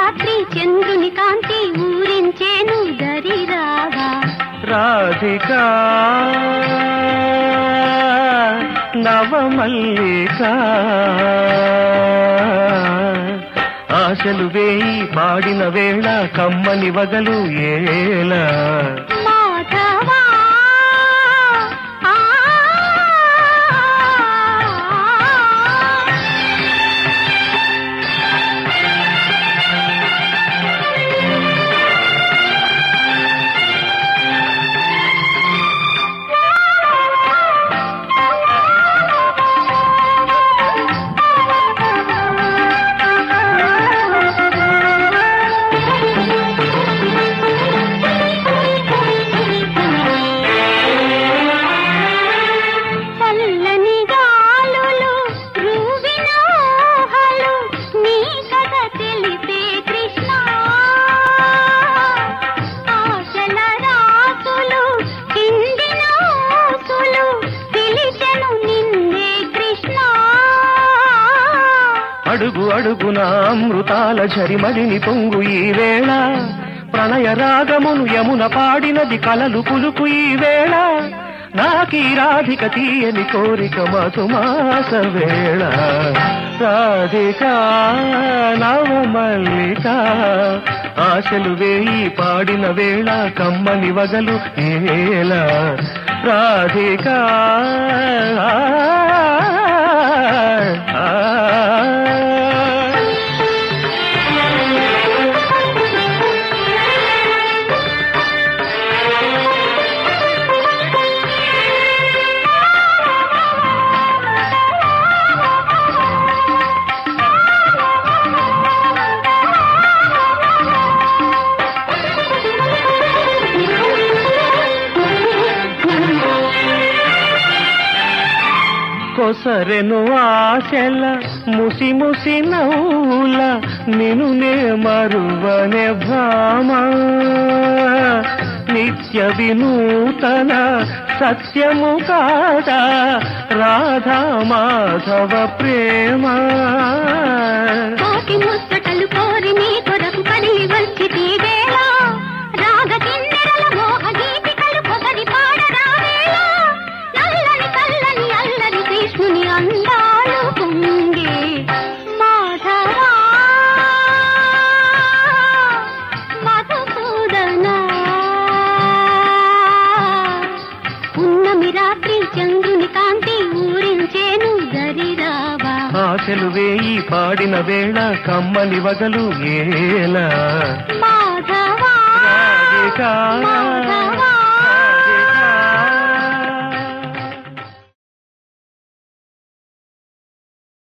రాత్రి చంద్రుని కాంతి ఊరించేను దరిరావా రాధికా నవమల్లిక ఆశలు వేయి పాడిన వేళ కమ్మని వగలు ఏలా మాధవా ఆ చల్లని గాలులు రువిన ఊహలు నీ కథ తెలిపే కృష్ణ ఆశల రాసులు చిందిన ఊసులు పిలిచెను నిన్నే కృష్ణ అడుగు అడుగున అమృతాల ఝరిమడిని పొంగు ఈ వేళ ప్రణయ రాగమును యమున పాడినది కలలు పులుకు ఈ వేళ నాకీ రాధిక తీయని కోరిక మధుమాస వేళ రాధిక నవమల్లిక ఆశలు వేయి పాడిన వేళ కమ్మని వగలు ఏల రాధిక కొసరెను ఆశల ముసి ముసి నవ్వుల నిన్నునే మరువనే భామ నిత్య వినూతన సత్యము కాదా రాధా మాధవ ప్రేమ కోటి ముచ్చటలు కోరి నీ కొరకు కదిలి వచ్చి వేళ రాగ కిన్నెరల మోహ గీతికలు పొగడి పాడరా వేళ నల్లని కల్లని అల్లరి కృష్ణుని అందాలు పొంగే మాధవా మధుసూదనా ఉన్నమి రాత్రి చంద్రుని కాంతి ఊరించేను దరిరావా ఆశలు వేయి పాడిన వేళ కమ్మని వగలు ఏలా మాధవా రాధికా మాధవా